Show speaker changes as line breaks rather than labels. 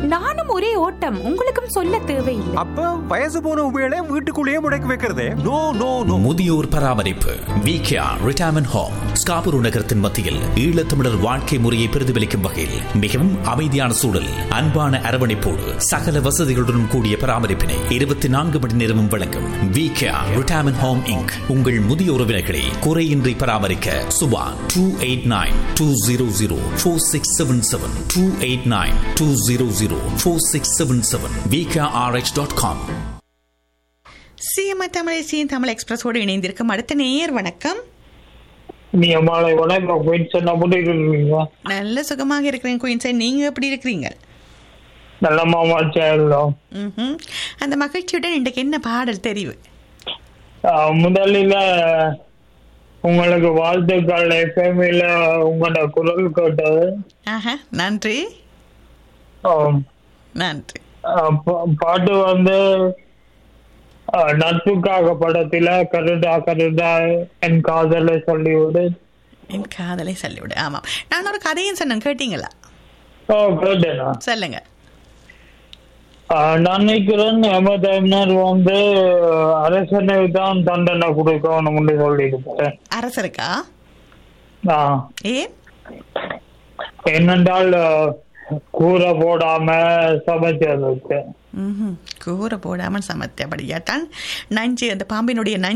நானும் ஒரே ஓட்டம் உங்களுக்கும் சொல்ல தேவையில்லை
அப்ப வயசு போன உபயோக வீட்டுக்குள்ளேயே முடக்கி வைக்கிறதே நோ நோ நோ
முதியோர் பராமரிப்பு விகேஆர் ரிட்டையர்மெண்ட் ஹோம் ஸ்காபுரு நகரத்தின் மத்தியில் ஈழத்தமிழர் வாழ்க்கை முறையை பிரதிபலிக்கும் வகையில் மிகவும் அமைதியான சூழல் அன்பான அரவணைப்போடு சகல வசதிகளுடன் கூடிய பராமரிப்பினை இருபத்தி நான்கு மணி நேரமும் வழங்கும் விகேஆர் ரிட்டையர்மெண்ட் ஹோம் இங்க் உங்கள் முதிய உறவினர்களை குறையின்றி பராமரிக்க Subha two eight nine two zero zero four six seven seven two eight nine two zero zero four six seven seven VKRH dot com
CMI Tamil Tamil எக்ஸ்பிரஸோடு இணைந்திருக்கும் அடுத்த நேயர் வணக்கம்
நீங்க மாலை வணக்கம் போயிட்டு சொன்னா போட்டு இருக்கீங்க
நல்ல சுகமாக இருக்கிறேன் குயின் சார் நீங்க எப்படி இருக்கிறீங்க
நல்ல மாமா சேரலாம்
ம்ஹும். அந்த மகிழ்ச்சியுடன் இன்றைக்கு என்ன பாடல் தெரிவு
முதலில் உங்களுக்கு வாழ்த்துக்கள் எஃப்எம்ல உங்களோட குரல் கேட்டது
ஆஹா நன்றி
ஆம்.
நன்றி
அஹ் பா- பாட்டு வந்து அஹ், நட்புக்காக படத்துல கருடா கருடா என் காதலை சொல்லிவிடு
என் காதலை சொல்லிவிடு ஆமாம் நான் ஒரு கதையும் சொன்னேன் கேட்டீங்களா
ஓ கேட்டேனா
சொல்லுங்க
அஹ், நான் நினைக்கிறேன் எமதனர் வந்து அரசனுக்கு தான் தண்டனை கொடுக்கணும்னு சொல்லியிருப்பேன்
அரசருக்கா
ஆஹ்
ஏன்
என்னென்றால் அஹ், கூரை போடாம சமைச்சதுக்கு
ம்ஹும். கூரை போடாமல் சமத்தபடியாத்தான் நஞ்சு அந்த பாம்பினுடைய நஞ்சு